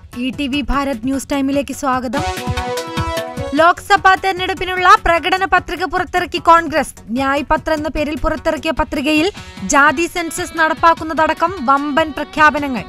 E T V Bharat news ടൈമിലേക്ക് സ്വാഗതം ലോക്സഭാ തെരഞ്ഞെടുപ്പിനുള്ള പ്രകടന പത്രിക പുറത്തിറക്കി കോൺഗ്രസ് ന്യായ് പത്ര എന്ന പേരിൽ പുറത്തിറക്കിയ പത്രികയിൽ ജാതി സെൻസസ് നടപ്പാക്കുന്നതടക്കം വമ്പൻ പ്രഖ്യാപനങ്ങൾ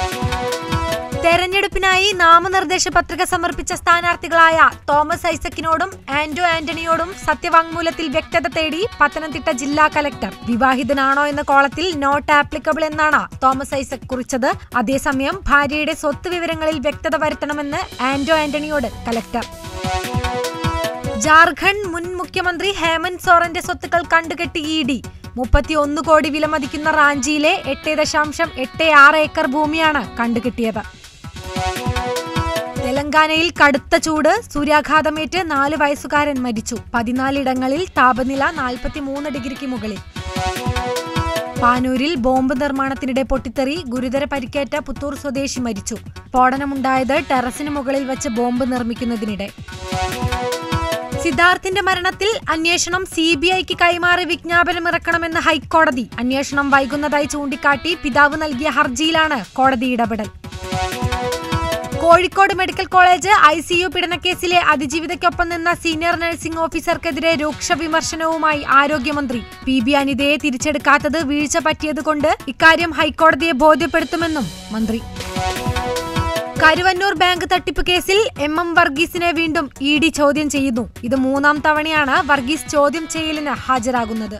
തെരഞ്ഞെടുപ്പിനായി നാമനിർദ്ദേശ പത്രിക സമർപ്പിച്ച സ്ഥാനാർത്ഥികളായ തോമസ് ഐസക്കിനോടും ആന്റോ ആന്റണിയോടും സത്യവാങ്മൂലത്തിൽ വ്യക്തത തേടി പത്തനംതിട്ട ജില്ലാ കലക്ടർ വിവാഹിതനാണോ എന്ന കോളത്തിൽ നോട്ട് ആപ്ലിക്കബിൾ എന്നാണ് തോമസ് ഐസക് കുറിച്ചത് അതേസമയം ഭാര്യയുടെ സ്വത്ത് വിവരങ്ങളിൽ വ്യക്തത വരുത്തണമെന്ന് ആന്റോ ആന്റണിയോട് കലക്ടർ ജാർഖണ്ഡ് മുൻ മുഖ്യമന്ത്രി ഹേമന്ത് സോറന്റെ സ്വത്തുക്കൾ കണ്ടുകെട്ടി ഇ ഡി മുപ്പത്തിയൊന്ന് കോടി വിലമതിക്കുന്ന റാഞ്ചിയിലെ എട്ട് ദശാംശം എട്ട് ആറ് ഏക്കർ ഭൂമിയാണ് കണ്ടുകെട്ടിയത് തെലങ്കാനയിൽ കടുത്ത ചൂട് സൂര്യാഘാതമേറ്റ് നാല് വയസ്സുകാരൻ മരിച്ചു പതിനാലിടങ്ങളിൽ താപനില നാൽപ്പത്തിമൂന്ന് ഡിഗ്രിക്ക് മുകളിൽ പാനൂരിൽ ബോംബ് നിർമ്മാണത്തിനിടെ പൊട്ടിത്തെറി ഗുരുതര പരിക്കേറ്റ പുത്തൂർ സ്വദേശി മരിച്ചു സ്ഫോടനമുണ്ടായത് ടെറസിന് മുകളിൽ വെച്ച് ബോംബ് നിർമ്മിക്കുന്നതിനിടെ സിദ്ധാർത്ഥിന്റെ മരണത്തിൽ അന്വേഷണം സി ബി ഐക്ക് കൈമാറി വിജ്ഞാപനമിറക്കണമെന്ന് ഹൈക്കോടതി അന്വേഷണം വൈകുന്നതായി ചൂണ്ടിക്കാട്ടി പിതാവ് നൽകിയ ഹർജിയിലാണ് കോടതി ഇടപെടൽ Kozhikode medical college I C U പീഡനക്കേസിലെ അതിജീവിതയ്ക്കൊപ്പം നിന്ന സീനിയർ നഴ്സിംഗ് ഓഫീസർക്കെതിരെ രൂക്ഷ വിമർശനവുമായി ആരോഗ്യമന്ത്രി പി ബി അനിതയെ തിരിച്ചെടുക്കാത്തത് വീഴ്ച പറ്റിയതുകൊണ്ട് ഇക്കാര്യം ഹൈക്കോടതിയെ ബോധ്യപ്പെടുത്തുമെന്നും മന്ത്രി കരുവന്നൂർ ബാങ്ക് തട്ടിപ്പ് കേസിൽ എം എം വർഗീസിനെ വീണ്ടും ഇ ഡി ചോദ്യം ചെയ്യുന്നു ഇത് മൂന്നാം തവണയാണ് വർഗീസ് ചോദ്യം ചെയ്യലിന് ഹാജരാകുന്നത്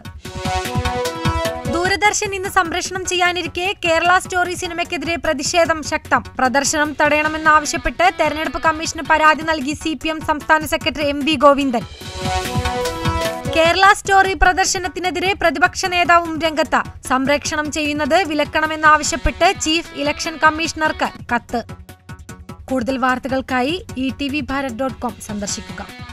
ദൂരദർശൻ ഇന്ന് സംപ്രേഷണം ചെയ്യാനിരിക്കെ കേരള സ്റ്റോറി സിനിമയ്ക്കെതിരെ പ്രതിഷേധം ശക്തം പ്രദർശനം തടയണമെന്നാവശ്യപ്പെട്ട് തെരഞ്ഞെടുപ്പ് കമ്മീഷന് പരാതി നൽകി സി പി എം സംസ്ഥാന secretary M V Govindan Kerala Story പ്രദർശനത്തിനെതിരെ പ്രതിപക്ഷ നേതാവും രംഗത്ത് സംപ്രേഷണം ചെയ്യുന്നത് വിലക്കണമെന്നാവശ്യപ്പെട്ട് ചീഫ് ഇലക്ഷൻ കമ്മീഷണർക്ക് കത്ത് കൂടുതൽ വാർത്തകൾക്കായി E T V Bharat dot com സന്ദർശിക്കുക